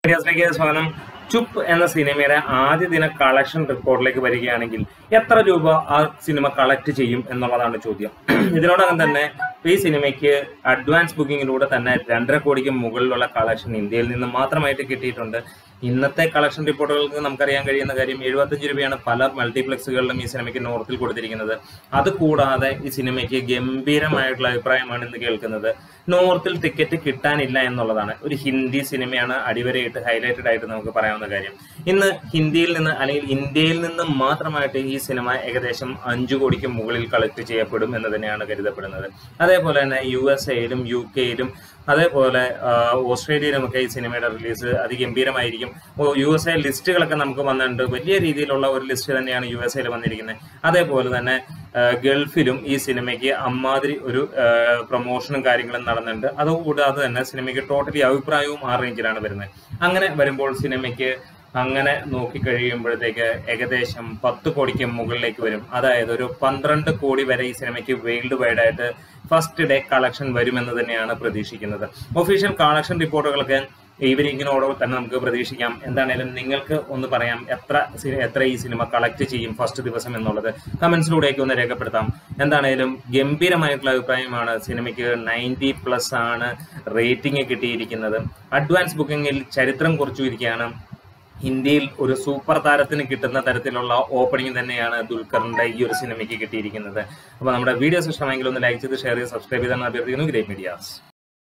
മീഡിയാസിലേക്ക് സ്വാഗതം ചുപ്പ് എന്ന സിനിമയുടെ ആദ്യ ദിന കളക്ഷൻ റിപ്പോർട്ടിലേക്ക് വരികയാണെങ്കിൽ എത്ര രൂപ ആ സിനിമ കളക്ട് ചെയ്യും എന്നുള്ളതാണ് ചോദ്യം ഇതിനോടകം തന്നെ ഈ സിനിമയ്ക്ക് അഡ്വാൻസ് ബുക്കിങ്ങിലൂടെ തന്നെ രണ്ടര കോടിക്ക് മുകളിലുള്ള കളക്ഷൻ ഇന്ത്യയിൽ നിന്ന് മാത്രമായിട്ട് കിട്ടിയിട്ടുണ്ട് ഇന്നത്തെ കളക്ഷൻ റിപ്പോർട്ടുകൾക്ക് നമുക്കറിയാൻ കഴിയുന്ന കാര്യം എഴുപത്തഞ്ച് രൂപയാണ് പല മൾട്ടിപ്ലക്സുകളിലും ഈ സിനിമയ്ക്ക് നോർത്തിൽ കൊടുത്തിരിക്കുന്നത് അത് കൂടാതെ ഈ സിനിമയ്ക്ക് ഗംഭീരമായിട്ടുള്ള അഭിപ്രായമാണ് ഇന്ന് കേൾക്കുന്നത് നോർത്തിൽ ടിക്കറ്റ് കിട്ടാനില്ല എന്നുള്ളതാണ് ഒരു ഹിന്ദി സിനിമയാണ് അടിവരയിട്ട് ഹൈലൈറ്റഡ് ആയിട്ട് നമുക്ക് പറയാവുന്ന കാര്യം ഇന്ന് ഹിന്ദിയിൽ നിന്ന് അല്ലെങ്കിൽ ഇന്ത്യയിൽ നിന്ന് മാത്രമായിട്ട് ഈ സിനിമ ഏകദേശം അഞ്ചു കോടിക്ക് മുകളിൽ കളക്ട് ചെയ്യപ്പെടും എന്ന് തന്നെയാണ് കരുതപ്പെടുന്നത് അതേപോലെ തന്നെ യു എസ് എയിലും യു കെയിലും അതേപോലെ ആ, ഓസ്ട്രേലിയയിലുമൊക്കെ ഈ സിനിമയുടെ റിലീസ് അതിഗംഭീരമായിരിക്കും ഓ, യു എസ് എ ലിസ്റ്റുകളൊക്കെ നമുക്ക് വന്നിട്ടുണ്ട് വലിയ രീതിയിലുള്ള ഒരു ലിസ്റ്റ് തന്നെയാണ് യു എസ് എയിൽ വന്നിരിക്കുന്നത് അതേപോലെ തന്നെ ആ, ഗൾഫിലും ഈ സിനിമയ്ക്ക് അമ്മാതിരി ഒരു ആ, പ്രൊമോഷനും കാര്യങ്ങളും നടന്നിട്ടുണ്ട് അതുകൂടാതെ തന്നെ സിനിമയ്ക്ക് ടോട്ടലി അഭിപ്രായവും ആ റേഞ്ചിലാണ് വരുന്നത് അങ്ങനെ വരുമ്പോൾ സിനിമയ്ക്ക് അങ്ങനെ നോക്കിക്കഴിയുമ്പോഴത്തേക്ക് ഏകദേശം പത്ത് കോടിക്ക് മുകളിലേക്ക് വരും അതായത് ഒരു പന്ത്രണ്ട് കോടി വരെ ഈ സിനിമയ്ക്ക് വേൾഡ് വൈഡ് ആയിട്ട് ഫസ്റ്റ് ഡേ കളക്ഷൻ വരുമെന്ന് തന്നെയാണ് പ്രതീക്ഷിക്കുന്നത് ഒഫീഷ്യൽ കളക്ഷൻ റിപ്പോർട്ടുകളൊക്കെ ഈവനിങ്ങിനോട് തന്നെ നമുക്ക് പ്രതീക്ഷിക്കാം എന്താണേലും നിങ്ങൾക്ക് ഒന്ന് പറയാം എത്ര സി- എത്ര ഈ സിനിമ കളക്ട് ചെയ്യും ഫസ്റ്റ് ദിവസം എന്നുള്ളത് കമന്റ്സിലൂടെയൊക്കെ ഒന്ന് രേഖപ്പെടുത്താം എന്താണേലും ഗംഭീരമായിട്ടുള്ള അഭിപ്രായമാണ് സിനിമയ്ക്ക് നയൻറ്റി പ്ലസ് ആണ് റേറ്റിംഗ് കിട്ടിയിരിക്കുന്നത് അഡ്വാൻസ് ബുക്കിങ്ങിൽ ചരിത്രം കുറിച്ചിരിക്കുകയാണ് ഹിന്ദിയിൽ ഒരു സൂപ്പർ താരത്തിന് കിട്ടുന്ന തരത്തിലുള്ള ഓപ്പണിംഗ് തന്നെയാണ് ദുൽഖറിന്റെ ഈ ഒരു സിനിമയ്ക്ക് കിട്ടിയിരിക്കുന്നത് അപ്പോൾ നമ്മുടെ വീഡിയോസ് ഇഷ്ടമെങ്കിൽ ഒന്ന് ലൈക്ക് ചെയ്ത് ഷെയർ ചെയ്ത് സബ്സ്ക്രൈബ് ചെയ്താൽ അഭ്യർത്ഥിക്കുന്നു ഗ്രേറ്റ് മീഡിയാസ്